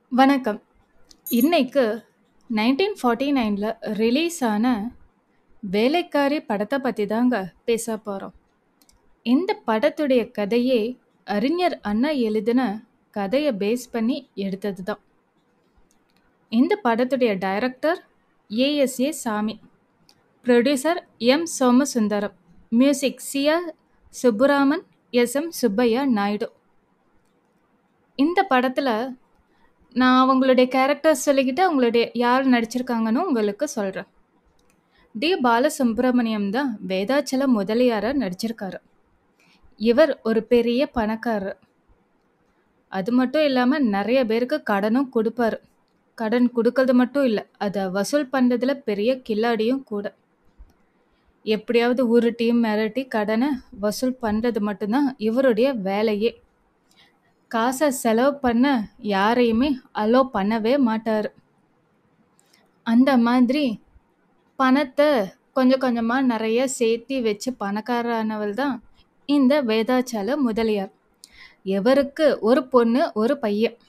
வணக்கம். இன்னைக்கு 1949ல ரிலீஸ் ஆன வேலைக்காரி படத்த பத்தி தாங்க பேசப் போறோம். இந்த படத்துடைய கதையே அறிஞர் அண்ணா எழுதின கதைய பேஸ் பண்ணி எடுத்தது தான். இந்த படத்துடைய director A S A. Sami. Producer M. Somasundaram. Music C R. Subburaman, S M. Subbaiah Naidu. இந்த படத்துல நான் அவங்களுடைய கேரக்டர்ஸ் சொல்லிக்கிட்டு, அவங்களுடைய யார் நடிச்சிருக்காங்கன்னு உங்களுக்கு சொல்றேன். டி. பாலசுப்ரமணியம் தான் வேதாச்சல முதலியாரா நடிச்சிருக்காரு. இவர் ஒரு பெரிய பணக்காரர். அது மட்டும் இல்லாம நெறைய பேருக்கு கடனும் குடுப்பாரு. கடன் குடுக்கறது மட்டும் இல்ல, அத வசூல் பண்றதுல பெரிய கில்லாடியும் கூட. எப்படியாவது உருட்டி, மிரட்டி கடன வசூல் பண்றது மட்டும் தான் இவருடைய வேலையே. காச செலவு பண்ண யாரையுமே அலோ பண்ணவே மாட்டாரு. அந்த மாதிரி பணத்த கொஞ்சம் கொஞ்சமா நெறைய சேர்த்தி வச்சு பணக்காரரானவர் தான் இந்த வேதாச்சல முதலியார். இவருக்கு ஒரு பொண்ணு, ஒரு பையன்.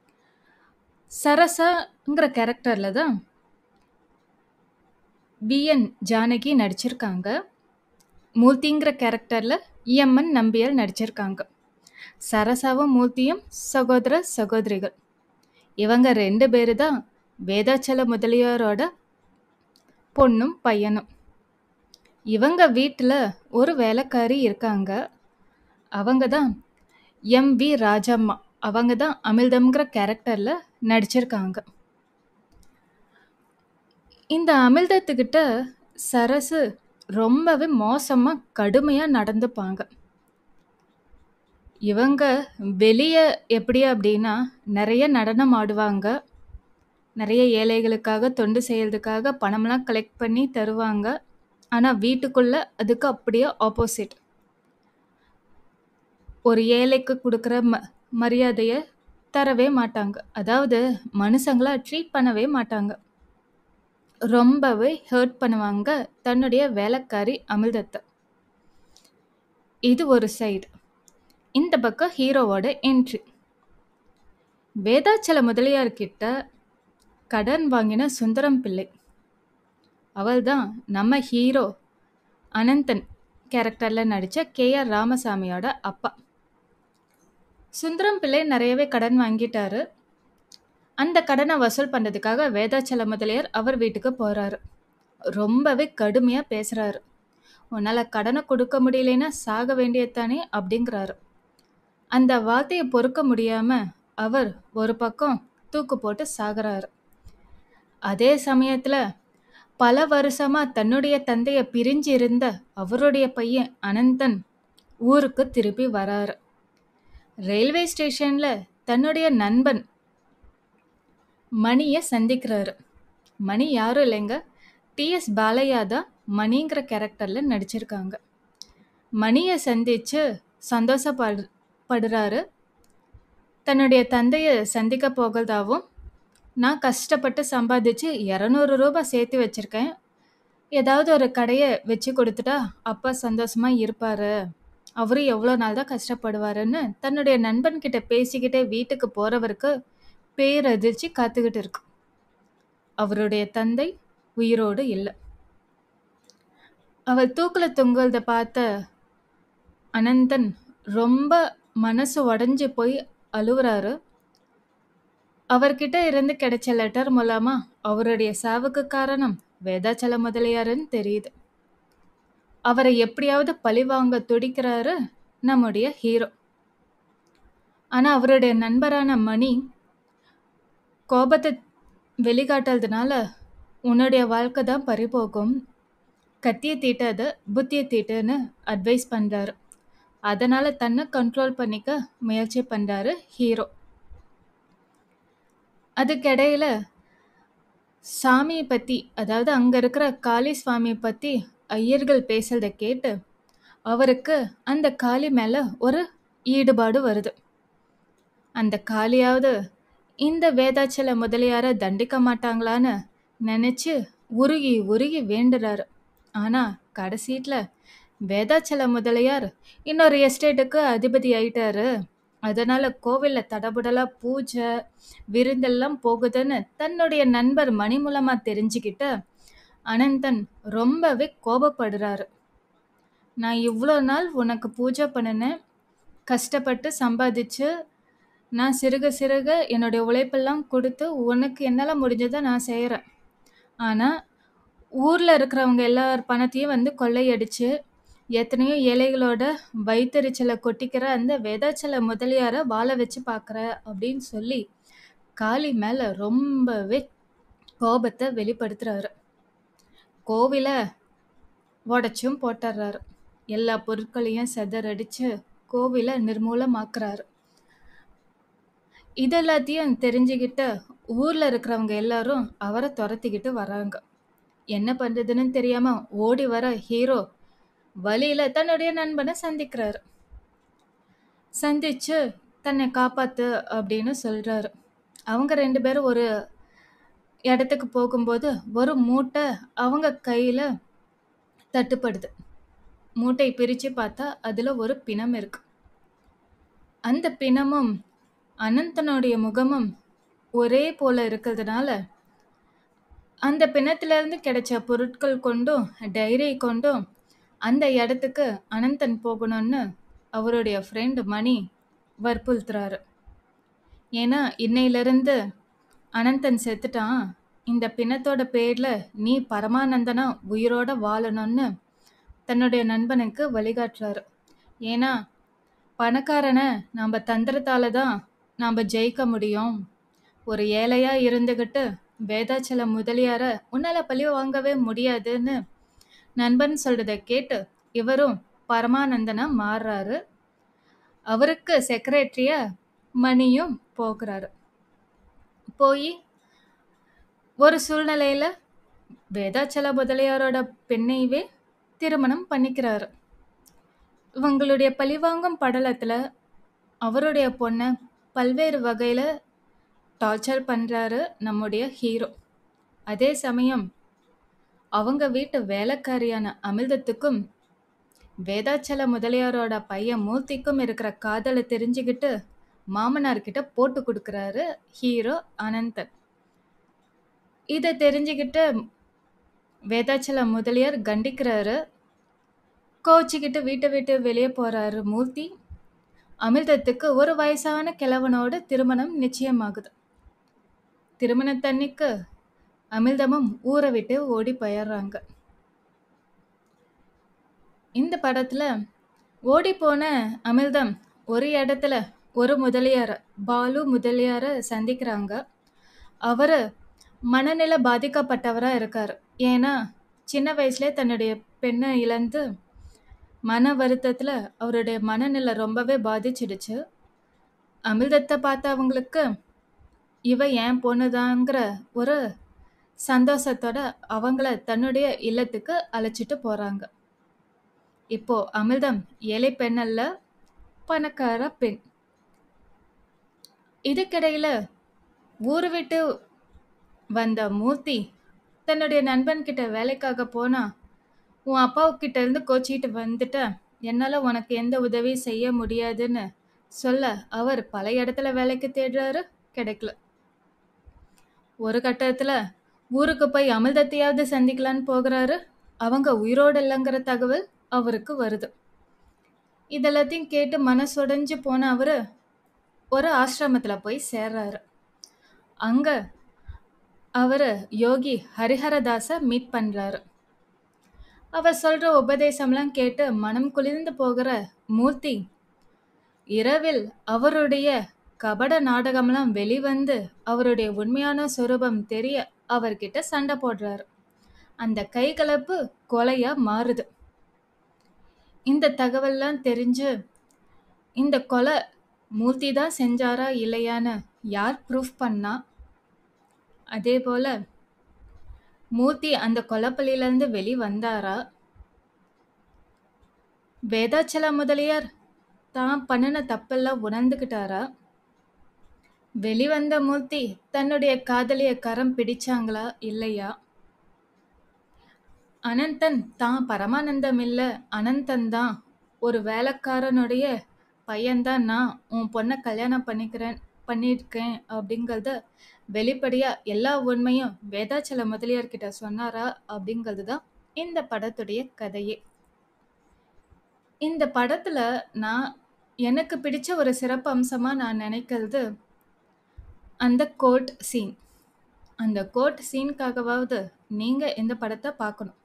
சரசாங்கிற கேரக்டர்ல தான் வி.என். ஜானகி நடிச்சிருக்காங்க. மூர்த்திங்கிற கேரக்டர்ல இ.எம்.என். நம்பியார் நடிச்சிருக்காங்க. சரசாவும் மூர்த்தியும் சகோதர, சகோதரிகள். இவங்க 2 பேரு தான் வேதாச்சல முதலியாரோட பொண்ணும், பையனும். இவங்க வீட்ல ஒரு வேலைக்காரி இருக்காங்க. அவங்க தான் எம். வி. ராஜம்மா. அவங்க தான் அமிழ்தம்ங்கிற கேரக்டர்ல நடிச்சிருக்காங்க. இந்த அமிழ்தத்துக்கிட்ட சரசு ரொம்பவே மோசமா, கடுமையா நடந்துப்பாங்க. இவங்க வெளிய எப்படி அப்படின்னா, நெறைய நடனம் ஆடுவாங்க. நெறைய ஏழைகளுக்காக தொண்டு செய்யறதுக்காக பணம்லாம் கலெக்ட் பண்ணி தருவாங்க. ஆனா வீட்டுக்குள்ள அதுக்கு அப்படியே ஆப்போசிட். ஒரு ஏழைக்கு குடுக்குற ம மரியாதைய தரவே மாட்டாங்க. அதாவது மனுஷங்கள ட்ரீட் பண்ணவே மாட்டாங்க. ரொம்பவே ஹர்ட் பண்ணுவாங்க தன்னுடைய வேலைக்காரி அமிழ்தத்த. இது ஒரு சைடு. இந்த பக்கம் ஹீரோவோட என்ட்ரி. வேதாச்சல முதலியார் கிட்ட கடன் வாங்கின சுந்தரம் பிள்ளை. அவர் தான் நம்ம ஹீரோ அனந்தன் கேரக்டர்ல நடிச்ச கே.ஆர். ராமசாமியோட அப்பா. சுந்தரம் பிள்ளை நெறையவே கடன் வாங்கிட்டாரு. அந்த கடன வசூல் பண்றதுக்காக வேதாச்சல முதலியார் அவர் வீட்டுக்கு போறாரு. ரொம்பவே கடுமையா பேசுறாரு. "உன்னால கடன குடுக்க முடியலைன்னா சாக வேண்டியது தானே" அப்படிங்கிறாரு. அந்த வார்த்தைய பொறுக்க முடியாம அவர் ஒரு பக்கம் தூக்கு போட்டு சாகுறாரு. அதே சமயத்துல பல வருஷமா தன்னுடைய தந்தைய பிரிஞ்சு இருந்த அவருடைய பையன் அனந்தன் ஊருக்கு திரும்பி வராரு. ரயில்வே ஸ்டேஷன்ல தன்னுடைய நண்பன் மணிய சந்திக்கிறாரு. மணி யாரும் இல்லைங்க. டி.எஸ். பாலையா தான் மணிங்கிற கேரக்டர்ல நடிச்சிருக்காங்க. மணிய சந்திச்சு சந்தோஷப்படு படுறாரு. தன்னுடைய தந்தைய சந்திக்க போகறதாவும், "நான் கஷ்டப்பட்டு சம்பாதிச்சு ரூ. 200 சேர்த்து வச்சிருக்கேன். ஏதாவது ஒரு கடைய வச்சு குடுத்துட்டா அப்பா சந்தோஷமா இருப்பாரு. அவரு எவ்வளோ நாள் தான் கஷ்டப்படுவாருன்னு" தன்னுடைய நண்பன் கிட்ட பேசிக்கிட்டே வீட்டுக்கு போறவருக்கு பேரதிர்ச்சி காத்துக்கிட்டு இருக்கு. அவருடைய தந்தை உயிரோடு இல்ல. அவர் தூக்குல தொங்குறத பார்த்த அனந்தன் ரொம்ப மனசு உடைஞ்சு போய் அழுவுறாரு. அவர்கிட்ட இருந்து கிடைச்ச லெட்டர் மூலமா அவருடைய சாவுக்கு காரணம் வேதாச்சல முதலியாருன்னு தெரியுது. அவர எப்படியாவது பழிவாங்க துடிக்கிறாரு நம்முடைய ஹீரோ. ஆனா அவருடைய நண்பரான மணி, கோபத்த வெளிக்காட்டுறதுனால "உன்னுடைய வாழ்க்கை தான் பறிபோகும். கத்திய தீட்டாத, புத்திய தீட்டுன்னு" அட்வைஸ் பண்றாரு. அதனால தன்ன கண்ட்ரோல் பண்ணிக்க முயற்சி பண்றாரு ஹீரோ. அதுக்கிடையில சாமிய பத்தி, அதாவது அங்க இருக்கிற காளி சுவாமிய பத்தி ஐயர்கள் பேசுறத கேட்டு, அவருக்கு அந்த காளி மேல ஒரு ஈடுபாடு வருது. அந்த காளியாவது இந்த வேதாச்சல முதலியார தண்டிக்க மாட்டாங்களான்னு நெனைச்சு உருகி உருகி வேண்டுறாரு. ஆனா கடைசீட்ல வேதாச்சல முதலியார் இன்னொரு எஸ்டேட்டுக்கு அதிபதி ஆயிட்டாரு. அதனால கோவில்ல தடபுடலா பூஜை விருந்தெல்லாம் போகுதுன்னு தன்னுடைய நண்பர் மணி மூலமா தெரிஞ்சுக்கிட்ட அனந்தன் ரொம்பவே கோபப்படுறாரு நான் இவ்வளோ நாள் உனக்கு பூஜை பண்ணினேன் கஷ்டப்பட்டு சம்பாதிச்சு நான் சிறுக சிறுக என்னுடைய உழைப்பெல்லாம் கொடுத்து உனக்கு என்னால் முடிஞ்சதை நான் செய்கிறேன் ஆனால் ஊரில் இருக்கிறவங்க எல்லார் பணத்தையும் வந்து கொள்ளையடிச்சு எத்தனையோ ஏழைகளோட வயிற்றுச்சலை கொட்டிக்கிற அந்த வேதாச்சல முதலியாரை வாழ வச்சு பார்க்குற அப்படின்னு சொல்லி காளி மேலே ரொம்பவே கோபத்தை வெளிப்படுத்துறாரு கோவிலை உடைச்சும் போட்டுடுறாரு எல்லா பொருட்களையும் செதறடிச்சு கோவிலை நிர்மூலமாக்குறாரு இதெல்லாத்தையும் தெரிஞ்சுக்கிட்ட ஊர்ல இருக்கிறவங்க எல்லாரும் அவரை துரத்திக்கிட்டு வராங்க என்ன பண்றதுன்னு தெரியாம ஓடி வர ஹீரோ வழியில தன்னுடைய நண்பனை சந்திக்கிறாரு சந்திச்சு தன்னை காப்பாத்து அப்படின்னு சொல்றாரு அவங்க ரெண்டு பேரும் ஒரு இடத்துக்கு போகும்போது ஒரு மூட்டை அவங்க கையில தட்டுப்படுது மூட்டை பிரிச்சு பார்த்தா அதுல ஒரு பிணம் இருக்கு அந்த பிணமும் அனந்தனுடைய முகமும் ஒரே போல இருக்கிறதுனால அந்த பிணத்திலிருந்து கிடைச்ச பொருட்கள் கொண்டும் டைரி கொண்டும் அந்த இடத்துக்கு அனந்தன் போகணும்னு அவருடைய ஃப்ரெண்ட் மணி வற்புறுத்துறாரு ஏன்னா இன்னையிலிருந்து அனந்தன் செத்துட்டான் இந்த பிணத்தோட பேர்ல நீ பரமானந்தனா உயிரோட வாழணும்னு தன்னுடைய நண்பனுக்கு வழிகாட்டுறாரு ஏன்னா பணக்காரனை நாம் தந்திரத்தால தான் நாம் ஜெயிக்க முடியும் ஒரு ஏழையா இருந்துக்கிட்டு வேதாச்சல முதலியார உன்னால பழி வாங்கவே முடியாதுன்னு நண்பன் சொல்றத கேட்டு இவரும் பரமானந்தனா மாறுறாரு அவருக்கு செக்ரட்டரியா மணியும் போகிறாரு போய் ஒரு சூழ்நிலையில வேதாச்சல முதலியாரோட பெண்ணையவே திருமணம் பண்ணிக்கிறாரு இவங்களுடைய பழிவாங்கும் படலத்துல அவருடைய பொண்ணை பல்வேறு வகையில டார்ச்சர் பண்றாரு நம்முடைய ஹீரோ அதே சமயம் அவங்க வீட்டு வேலைக்காரியான அமிர்தத்துக்கும் வேதாச்சல முதலியாரோட பையன் மூர்த்திக்கும் இருக்கிற காதலை தெரிஞ்சுக்கிட்டு மாமனார்கிட்ட போட்டு கொடுக்குறாரு ஹீரோ அனந்தன் இதை தெரிஞ்சுக்கிட்டு வேதாச்சல முதலியார் கண்டிக்கிறாரு கோச்சிக்கிட்டு வீட்டை விட்டு வெளியே போறாரு மூர்த்தி அமிர்தத்துக்கு ஒரு வயசான கிழவனோட திருமணம் நிச்சயமாகுது திருமணத்தன்னைக்கு அமிர்தமும் ஊரை விட்டு ஓடி போயிடுறாங்க இந்த படத்துல ஓடி போன அமிர்தம் ஒரு இடத்துல ஒரு முதலியார பாலு முதலியார சந்திக்கிறாங்க அவரு மனநிலை பாதிக்கப்பட்டவரா இருக்காரு ஏன்னா சின்ன வயசுல தன்னுடைய பெண்ணை இழந்து மன வருத்தத்துல அவருடைய மனநிலை ரொம்பவே பாதிச்சிடுச்சு அமிர்தத்தை பார்த்த அவங்களுக்கு இவ ஏன் பொண்ணுதாங்கிற ஒரு சந்தோஷத்தோட அவங்கள தன்னுடைய இல்லத்துக்கு அழைச்சிட்டு போறாங்க இப்போ அமிர்தம் ஏழை பெண் அல்ல பணக்கார பெண் இதுக்கிடையில ஊரு விட்டு வந்த மூர்த்தி தன்னுடைய நண்பன் கிட்ட வேலைக்காக போனா உன் அப்பாவுக்கிட்ட இருந்து கோச்சிக்கிட்டு வந்துட்ட என்னால உனக்கு எந்த உதவியும் செய்ய முடியாதுன்னு சொல்ல அவர் பல இடத்துல வேலைக்கு தேடுறாரு கிடைக்கல ஒரு கட்டத்துல ஊருக்கு போய் அமிர்தத்தையாவது சந்திக்கலான்னு போகிறாரு அவங்க உயிரோடு இல்லைங்கிற தகவல் அவருக்கு வருது இதெல்லாத்தையும் கேட்டு மனசுடைஞ்சு போன அவரு ஒரு ஆசிரமத்துல போய் சேர்றாரு அங்க அவரு யோகி ஹரிஹரதாஸ மீட் பண்றாரு அவர் சொல்ற உபதேசம்லாம் கேட்டு மனம் குளிர்ந்து போகிற மூர்த்தி இரவில் அவருடைய கபட நாடகம்லாம் வெளிவந்து அவருடைய உண்மையான சொரூபம் தெரிய அவர்கிட்ட சண்டை போடுறாரு அந்த கைகலப்பு கொலையா மாறுது இந்த தகவல்லாம் தெரிஞ்சு இந்த கொலை மூர்த்தி தான் செஞ்சாரா இல்லையான்னு யார் ப்ரூஃப் பண்ணா அதே போல மூர்த்தி அந்த கொலைப்பள்ளியிலேருந்து வெளி வந்தாரா வேதாச்சல முதலியார் தான் பண்ணின தப்பெல்லாம் உணர்ந்துக்கிட்டாரா வெளிவந்த மூர்த்தி தன்னுடைய காதலிய கரம் பிடிச்சாங்களா இல்லையா அனந்தன் தான் பரமானந்தம் இல்ல அனந்தன் தான் ஒரு வேலைக்காரனுடைய பையன் தான் நான் உன் பொண்ணை கல்யாணம் பண்ணிக்கிறேன் பண்ணியிருக்கேன் அப்படிங்கிறத வெளிப்படையா எல்லா உண்மையும் வேதாச்சல முதலியார்கிட்ட சொன்னாரா அப்படிங்கிறது தான் இந்த படத்துடைய கதையே இந்த படத்துல நான் எனக்கு பிடிச்ச ஒரு சிறப்பு அம்சமா நான் நினைக்கிறது அந்த கோர்ட் சீன் அந்த கோர்ட் சீனுக்காகவாவது நீங்க இந்த படத்தை பார்க்கணும்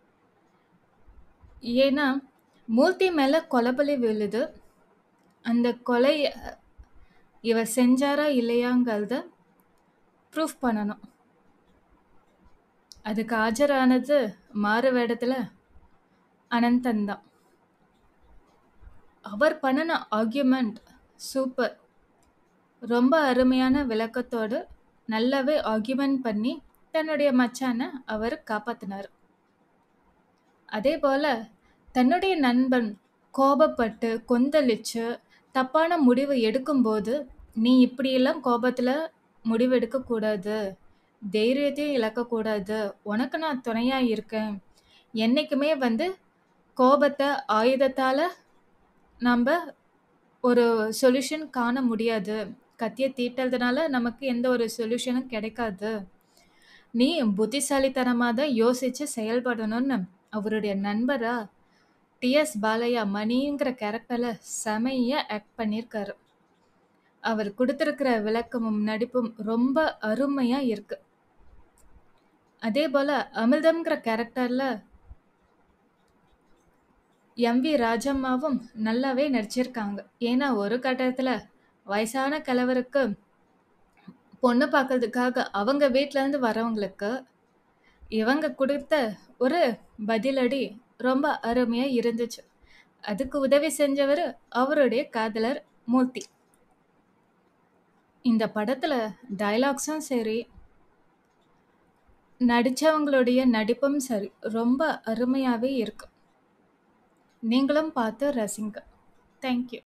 ஏன்னா மூர்த்தி மேல கொலபலி விழுது அந்த கொலை இவர் செஞ்சாரா இல்லையாங்கிறத ப்ரூஃப் பண்ணணும் அதுக்கு ஆஜரானது மாறு வேடத்துல அனந்தன் தான் அவர் பண்ணின ஆர்கியூமெண்ட் சூப்பர் ரொம்ப அருமையான விளக்கத்தோடு நல்லாவே ஆர்கியூமெண்ட் பண்ணி தன்னுடைய மச்சானை அவர் காப்பாத்தினார் அதே போல தன்னுடைய நண்பன் கோபப்பட்டு கொந்தளிச்சு தப்பான முடிவு எடுக்கும்போது நீ இப்படியெல்லாம் கோபத்துல முடிவு எடுக்கக்கூடாது தைரியத்தையும் இழக்கக்கூடாது உனக்கு நான் துணையா இருக்கேன் என்னைக்குமே வந்து கோபத்தை ஆயுதத்தால நம்ம ஒரு சொல்யூஷன் காண முடியாது கத்தியை தீட்டுறதுனால நமக்கு எந்த ஒரு சொல்யூஷனும் கிடைக்காது நீ புத்திசாலித்தனமாக தான் யோசிச்சு செயல்படணும்னு அவருடைய நண்பரா டிஎஸ் பாலையா மணிங்கிற கேரக்டர்ல செமையா ஆக்ட் பண்ணியிருக்காரு அவர் கொடுத்திருக்கிற விளக்கமும் நடிப்பும் ரொம்ப அருமையா இருக்கு அதே போல அமிர்தம்ங்கிற கேரக்டர்ல எம் வி ராஜம்மாவும் நல்லாவே நடிச்சிருக்காங்க ஏன்னா ஒரு கட்டத்துல வயசான கிழவருக்கு பொண்ணு பார்க்கறதுக்காக அவங்க வீட்ல இருந்து வரவங்களுக்கு இவங்க கொடுத்த ஒரு பதிலடி ரொம்ப அருமையா இருந்துச்சு அதுக்கு உதவி செஞ்சவர் அவருடைய காதலர் மூர்த்தி இந்த படத்துல டைலாக்ஸும் சரி நடிச்சவங்களுடைய நடிப்பும் சரி ரொம்ப அருமையாவே இருக்கு நீங்களும் பார்த்து ரசிங்க தேங்க்யூ